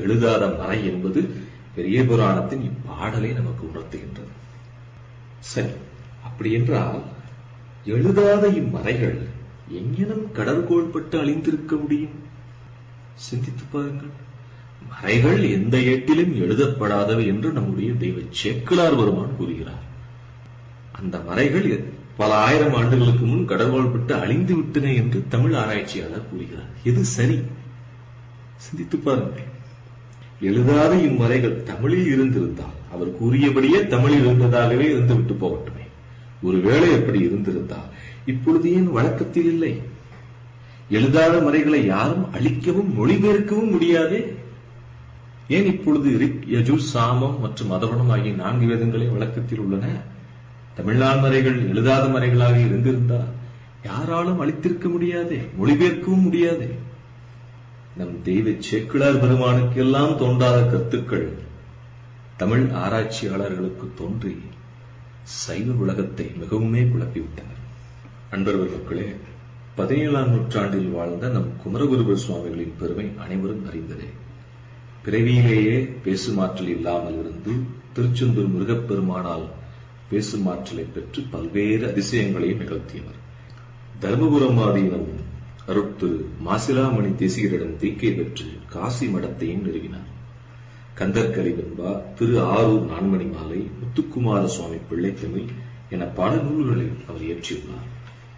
எழுதாத மறை என்பது பெரிய புராணத்தின் இப்பாடலை நமக்கு உணர்த்துகின்றது சரி அப்படி என்றால் எழுதாத இம்மறைகள் எங்கெனும் கடற்கோள்பட்டு அழிந்திருக்க முடியும் சிந்தித்து பாருங்கள் மறைகள் எந்த ஏட்டிலும் எழுதப்படாதவை என்று நம்முடைய தெய்வ சேக்கிழார் பெருமான் கூறுகிறார் அந்த மறைகள் பல ஆயிரம் ஆண்டுகளுக்கு முன் கடற்கோள்பட்டு அழிந்து விட்டன என்று தமிழ் ஆராய்ச்சியாளர் கூறுகிறார் எது சரி சிந்தித்து பாருங்கள் எழுதாத இம்மறைகள் தமிழில் இருந்திருந்தால் அவர் கூறியபடியே தமிழில் இருந்ததாகவே இருந்து விட்டு போகட்டுமே ஒருவேளை எப்படி இருந்திருந்தால் இப்பொழுது ஏன் வழக்கத்தில் இல்லை எழுதாத மறைகளை யாரும் அழிக்கவும் மொழிபெயர்க்கவும் முடியாதே ஏன் இப்பொழுது ரிக் யஜு சாமம் மற்றும் அதவணம் ஆகிய நான்கு வேதங்களே வழக்கத்தில் உள்ளன தமிழ்நாடு மறைகள் எழுதாத மறைகளாக இருந்திருந்தால் யாராலும் அழித்திருக்க முடியாதே மொழிபெயர்க்கவும் முடியாதே நம் தெய்வ சேக்கிழார் பெருமானுக்கு எல்லாம் தோன்றாத கருத்துக்கள் தமிழ் ஆராய்ச்சியாளர்களுக்கு தோன்றி சைவ உலகத்தை மிகவுமே குழப்பிவிட்டனர் அன்பர்கள் மக்களே பதினேழாம் நூற்றாண்டில் வாழ்ந்த நம் குமரகுருபர் சுவாமிகளின் பெருமை அனைவரும் அறிந்ததே பிறவியிலேயே பேசுமாற்றல் இல்லாமல் இருந்து திருச்செந்தூர் முருகப்பெருமானால் பேசுமாற்றலை பெற்று பல்வேறு அதிசயங்களையும் நிகழ்த்தியவர் தர்மபுரமாதீனம் அருட்திரு மாசிலாமணி தேசிகரிடம் தீக்கை பெற்று காசி மடத்தையும் நிறுவினார் கந்தர்கலி வெண்பா திரு ஆரூர் நான்மணி மாலை முத்துக்குமார சுவாமி பிள்ளைத்தமிழ் என பல நூல்களை அவர் இயற்றியுள்ளார்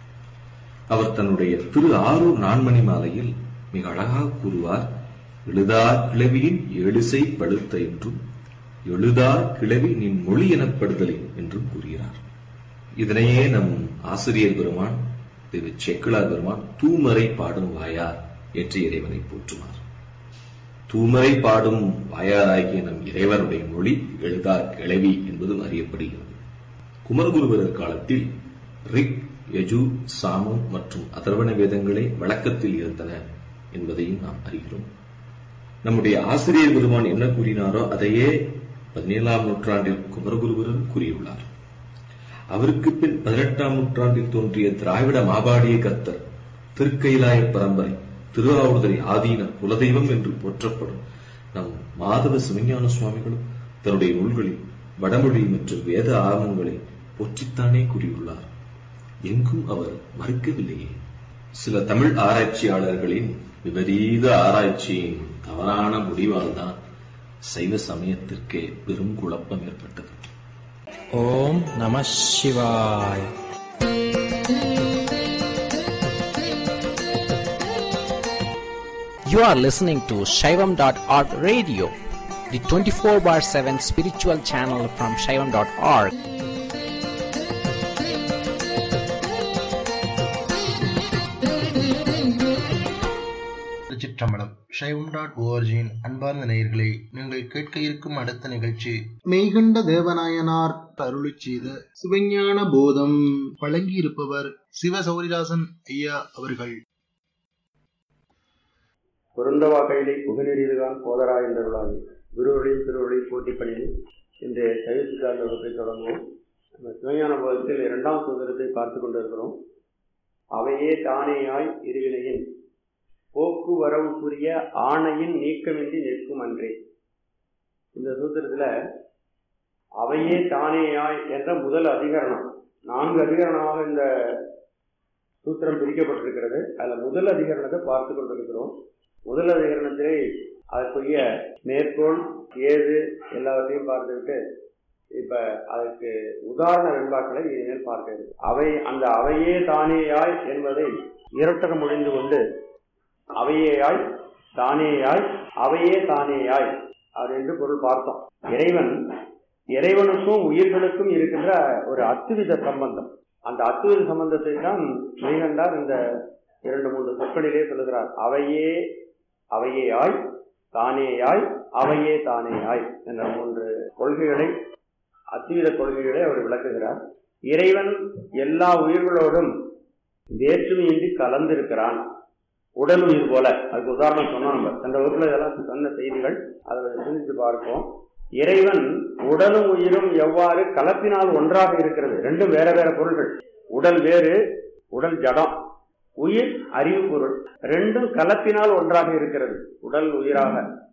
அவர் தன்னுடைய திரு ஆரூர் நான்மணி மாலையில் மிக அழகாக கூறுவார் எழுதார் கிளவியின் எழுசை படுத்த என்றும் எழுதார் கிளவி நின் மொழி எனப்படுதலின் என்றும் கூறுகிறார் இதனையே நம் ஆசிரியர் பெருமான் திரு செக்கிழார் பெருமான் தூமறை பாடும் வாயார் என்று இறைவனை போற்றுவார் தூமறை பாடும் வாயாராகிய நம் இறைவனுடைய மொழி எழுதார் கிளவி என்பதும் அறியப்படுகிறது குமரகுருவரர் காலத்தில் ரிக் யஜு சாமம் மற்றும் அதர்வண வேதங்களே வழக்கத்தில் இருந்தன என்பதையும் நாம் அறிகிறோம் நம்முடைய ஆசிரியர் பெருமான் என்ன கூறினாரோ அதையே பதினேழாம் நூற்றாண்டில் குமரகுருவரர் கூறியுள்ளார் அவருக்கு பின் பதினெட்டாம் நூற்றாண்டில் தோன்றிய திராவிட மாபாடிய கர்த்தர் திருக்கைலாய பரம்பரை திருவாவூர்தரை ஆதீன குலதெய்வம் என்று போற்றப்படும் நம் மாதவ சிவஞான சுவாமிகளும் தன்னுடைய நூல்களில் வடமொழி மற்றும் வேத ஆகமங்களை போற்றித்தானே கூறியுள்ளார் எங்கும் அவர் மறுக்கவில்லையே சில தமிழ் ஆராய்ச்சியாளர்களின் விபரீத ஆராய்ச்சியின் தவறான முடிவால்தான் சைவ சமயத்திற்கே பெரும் குழப்பம் ஏற்பட்டது ஓம் நம சிவாய் You are listening to Shaivam.org radio, the 24 bar 7 spiritual channel from Shaivam.org. திருச்சிற்றம்பலம் சைவம் டாட் ஓஆர்ஜியின் அன்பார்ந்த நேயர்களே நீங்கள் கேட்க இருக்கும் அடுத்த நிகழ்ச்சி மெய்கண்ட தேவநாயனார் அருளி செய்த சிவஞான போதம் வழங்கியிருப்பவர் சிவ சௌரிதாசன் ஐயா அவர்கள் பொருந்தவா கையிலை புகழெறிதுகான் போதரா என்றருளாகி குருவழியும் திருவழியும் போட்டி பணியில் இன்றைய சைவ சித்தாந்த வகுப்பை தொடங்குவோம் நம்ம சிவஞான போதத்தில் இரண்டாம் சுதந்திரத்தை பார்த்து கொண்டிருக்கிறோம் அவையே தானேயாய் இருவினையின் போக்குவரவுக்குரிய ஆணையின் நீக்கமின்றி நிற்கும் அன்றே இந்த சூத்திரத்துல அவையே தானேயாய் என்ற முதல் அதிகரணம் நான்கு அதிகரணமாக இந்த சூத்திரம் பிரிக்கப்பட்டிருக்கிறது அதுல முதல் அதிகரணத்தை பார்த்து கொண்டிருக்கிறோம் முதல் அதிகரணத்திலே அதற்குரிய மேற்கோள் ஏது எல்லாவற்றையும் பார்த்துவிட்டு இப்ப அதற்கு உதாரண வெண்பாக்களை இனிமேல் பார்க்க இருக்கு அவை அந்த அவையே தானேயாய் என்பதை இரட்டர முடிந்து கொண்டு அவையேயாய் தானேயாய் அவையே தானேயாய் அது என்று பொருள் பார்த்தோம் இறைவன் இறைவனுக்கும் உயிர்களுக்கும் இருக்கின்ற ஒரு அத்துவித சம்பந்தம் அந்த அத்துவித சம்பந்தத்தை தான் மெய்கண்டார் இந்த இரண்டு மூன்று சொற்களிலே சொல்லுகிறார் அவையே அவையேயாய் தானேயாய் அவையே தானேயாய் என்ற மூன்று கொள்கைகளை அத்வீத கொள்கைகளை அவர் விளக்குகிறார் இறைவன் எல்லா உயிர்களோடும் வேற்றுமையின்றி கலந்திருக்கிறான் உடல் உயிர் போல அதுக்கு உதாரணம் சொன்னோம் நம்ம சென்ற வகுப்புல இதெல்லாம் சொன்ன செய்திகள் அதை சிந்தித்து பார்ப்போம் இறைவன் உடலும் உயிரும் எவ்வாறு கலப்பினால் ஒன்றாக இருக்கிறது ரெண்டும் வேற வேற பொருள்கள் உடல் வேறு உடல் ஜடம் உயிர் அறிவு பொருள் ரெண்டும் கலப்பினால் ஒன்றாக இருக்கிறது உடல் உயிராக